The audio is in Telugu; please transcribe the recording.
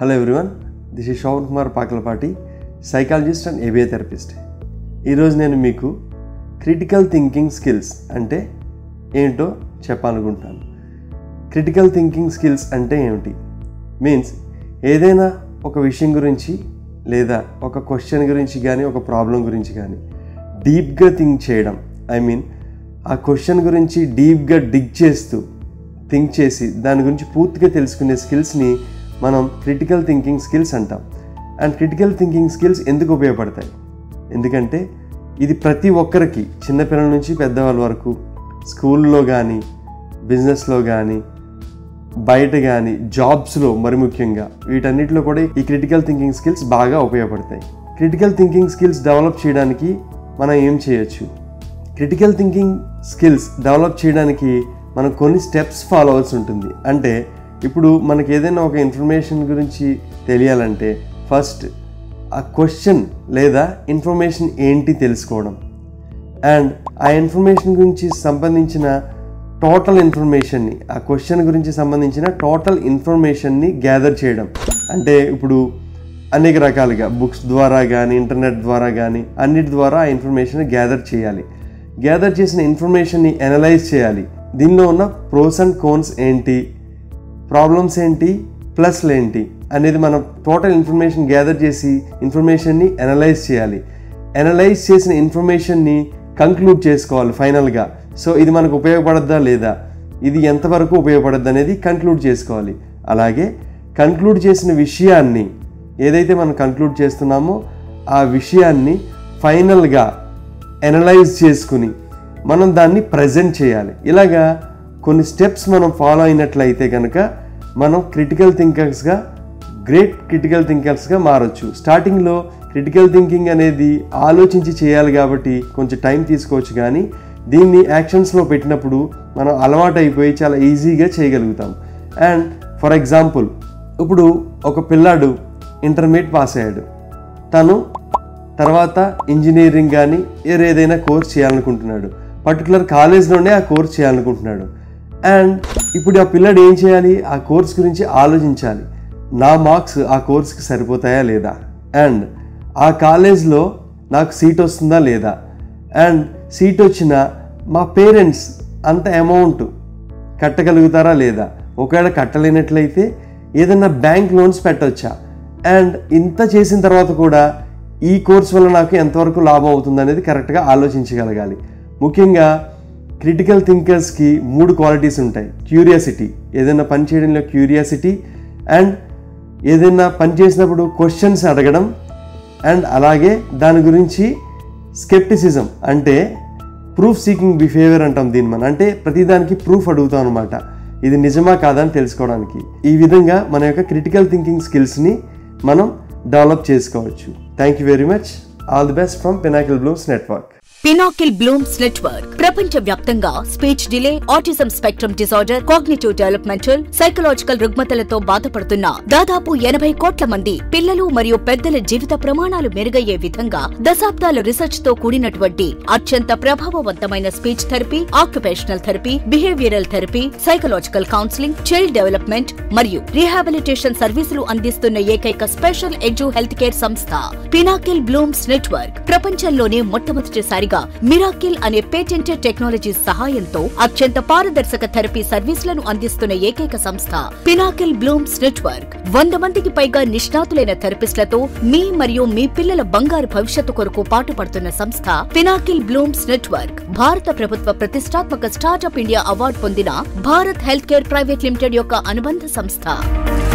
hello everyone this is Shravan Kumar Pakalapati psychologist and ABA therapist ఈరోజు నేను మీకు క్రిటికల్ థింకింగ్ స్కిల్స్ అంటే ఏంటో చెప్పాలనుకుంటున్నాను క్రిటికల్ థింకింగ్ స్కిల్స్ అంటే ఏమిటి మీన్స్ ఏదైనా ఒక విషయం గురించి లేదా ఒక క్వశ్చన్ గురించి కానీ ఒక ప్రాబ్లం గురించి కానీ డీప్గా థింక్ చేయడం ఐ మీన్ ఆ క్వశ్చన్ గురించి డీప్గా డిగ్ చేస్తూ థింక్ చేసి దాని గురించి పూర్తిగా తెలుసుకునే స్కిల్స్ని మనం క్రిటికల్ థింకింగ్ స్కిల్స్ అంటాం అండ్ క్రిటికల్ థింకింగ్ స్కిల్స్ ఎందుకు ఉపయోగపడతాయి ఎందుకంటే ఇది ప్రతి ఒక్కరికి చిన్నపిల్లల నుంచి పెద్దవాళ్ళ వరకు స్కూల్లో కానీ బిజినెస్లో కానీ బయట కానీ జాబ్స్లో మరి ముఖ్యంగా వీటన్నిటిలో కూడా ఈ క్రిటికల్ థింకింగ్ స్కిల్స్ బాగా ఉపయోగపడతాయి క్రిటికల్ థింకింగ్ స్కిల్స్ డెవలప్ చేయడానికి మనం ఏం చేయొచ్చు క్రిటికల్ థింకింగ్ స్కిల్స్ డెవలప్ చేయడానికి మనం కొన్ని స్టెప్స్ ఫాలో అవ్వాల్సి ఉంటుంది అంటే ఇప్పుడు మనకి ఏదైనా ఒక ఇన్ఫర్మేషన్ గురించి తెలియాలంటే ఫస్ట్ ఆ క్వశ్చన్ లేదా ఇన్ఫర్మేషన్ ఏంటి తెలుసుకోవడం అండ్ ఆ ఇన్ఫర్మేషన్ గురించి సంబంధించిన టోటల్ ఇన్ఫర్మేషన్ని ఆ క్వశ్చన్ గురించి సంబంధించిన టోటల్ ఇన్ఫర్మేషన్ని గ్యాదర్ చేయడం అంటే ఇప్పుడు అనేక రకాలుగా బుక్స్ ద్వారా కానీ ఇంటర్నెట్ ద్వారా కానీ అన్నిటి ద్వారా ఆ ఇన్ఫర్మేషన్ గ్యాదర్ చేయాలి గ్యాదర్ చేసిన ఇన్ఫర్మేషన్ని అనలైజ్ చేయాలి దీనిలో ఉన్న ప్రోస్ అండ్ కోన్స్ ఏంటి ప్రాబ్లమ్స్ ఏంటి ప్లస్లు ఏంటి అనేది మనం టోటల్ ఇన్ఫర్మేషన్ గ్యాదర్ చేసి ఇన్ఫర్మేషన్ని అనలైజ్ చేయాలి అనలైజ్ చేసిన ఇన్ఫర్మేషన్ని కంక్లూడ్ చేసుకోవాలి ఫైనల్గా సో ఇది మనకు ఉపయోగపడద్దా లేదా ఇది ఎంతవరకు ఉపయోగపడద్దు అనేది కంక్లూడ్ చేసుకోవాలి అలాగే కంక్లూడ్ చేసిన విషయాన్ని ఏదైతే మనం కంక్లూడ్ చేస్తున్నామో ఆ విషయాన్ని ఫైనల్గా అనలైజ్ చేసుకుని మనం దాన్ని ప్రజెంట్ చేయాలి ఇలాగా కొన్ని స్టెప్స్ మనం ఫాలో అయినట్లయితే కనుక మనం క్రిటికల్ థింకర్స్గా గ్రేట్ క్రిటికల్ థింకర్స్గా మారచ్చు స్టార్టింగ్లో క్రిటికల్ థింకింగ్ అనేది ఆలోచించి చేయాలి కాబట్టి కొంచెం టైం తీసుకోవచ్చు కానీ దీన్ని యాక్షన్స్లో పెట్టినప్పుడు మనం అలవాటు అయిపోయి చాలా ఈజీగా చేయగలుగుతాం అండ్ ఫర్ ఎగ్జాంపుల్ ఇప్పుడు ఒక పిల్లాడు ఇంటర్మీడియట్ పాస్ అయ్యాడు తను తర్వాత ఇంజనీరింగ్ కానీ వేరే ఏదైనా కోర్స్ చేయాలనుకుంటున్నాడు పర్టికులర్ కాలేజ్లోనే ఆ కోర్స్ చేయాలనుకుంటున్నాడు అండ్ ఇప్పుడు ఆ పిల్లాడు ఏం చేయాలి ఆ కోర్స్ గురించి ఆలోచించాలి నా మార్క్స్ ఆ కోర్స్కి సరిపోతాయా లేదా అండ్ ఆ కాలేజ్లో నాకు సీట్ వస్తుందా లేదా అండ్ సీట్ వచ్చిన మా పేరెంట్స్ అంత అమౌంట్ కట్టగలుగుతారా లేదా ఒకవేళ కట్టలేనట్లయితే ఏదైనా బ్యాంక్ లోన్స్ పెట్టవచ్చా అండ్ ఇంత చేసిన తర్వాత కూడా ఈ కోర్స్ వల్ల నాకు ఎంతవరకు లాభం అవుతుంది అనేది కరెక్ట్గా ఆలోచించగలగాలి ముఖ్యంగా క్రిటికల్ థింకర్స్కి మూడు క్వాలిటీస్ ఉంటాయి క్యూరియాసిటీ ఏదైనా పని చేయడంలో క్యూరియాసిటీ అండ్ ఏదైనా పని చేసినప్పుడు క్వశ్చన్స్ అడగడం అండ్ అలాగే దాని గురించి స్కెప్టిసిజం అంటే ప్రూఫ్ సీకింగ్ బిహేవియర్ అంటాం దీన్ని మనం అంటే ప్రతిదానికి ప్రూఫ్ అడుగుతాం అనమాట ఇది నిజమా కాదా అని తెలుసుకోవడానికి ఈ విధంగా మన యొక్క క్రిటికల్ థింకింగ్ స్కిల్స్ని మనం డెవలప్ చేసుకోవచ్చు thank you very much all the best from Pinnacle Blooms Network Pinnacle Blooms Network ప్రపంచ వ్యాప్తంగా speech delay autism spectrum disorder cognitive developmental psychological రుగ్మతలతో బాధపడుతున్న దాదాపు ఎనభై కోట్ల మంది పిల్లలు మరియు పెద్దల జీవిత ప్రమాణాలు మెరుగయ్యే విధంగా దశాబ్దాల రీసెర్చ్ తో కూడినటువంటి అత్యంత ప్రభావవంతమైన speech therapy occupational therapy behavioural therapy psychological counselling child development మరియు రీహాబిలిటేషన్ సర్వీసులు అందిస్తున్న ఏకైక స్పెషల్ ఎడ్యు హెల్త్ కేర్ సంస్థ పినాకిల్ బ్లూమ్స్ నెట్వర్క్ ప్రపంచంలోనే మొట్టమొదటిసారిగా మిరాకిల్ అనే పేటెంటెడ్ టెక్నాలజీ సహాయంతో అత్యంత పారదర్శక థెరపీ సర్వీసులను అందిస్తున్న ఏకైక సంస్థ పినాకిల్ బ్లూమ్స్ నెట్వర్క్ వంద మందికి పైగా నిష్ణాతులైన థెరపిస్టులతో మీ మరియు మీ పిల్లల బంగారు భవిష్యత్తు కొరకు పాటుపడుతున్న సంస్థ పినాకిల్ బ్లూమ్స్ నెట్వర్క్ భారత ప్రభుత్వ ప్రతిష్టాత్మక స్టార్టప్ ఇండియా అవార్డు పొందిన Bharat health care private limited యొక్క అనుబంధ సంస్థ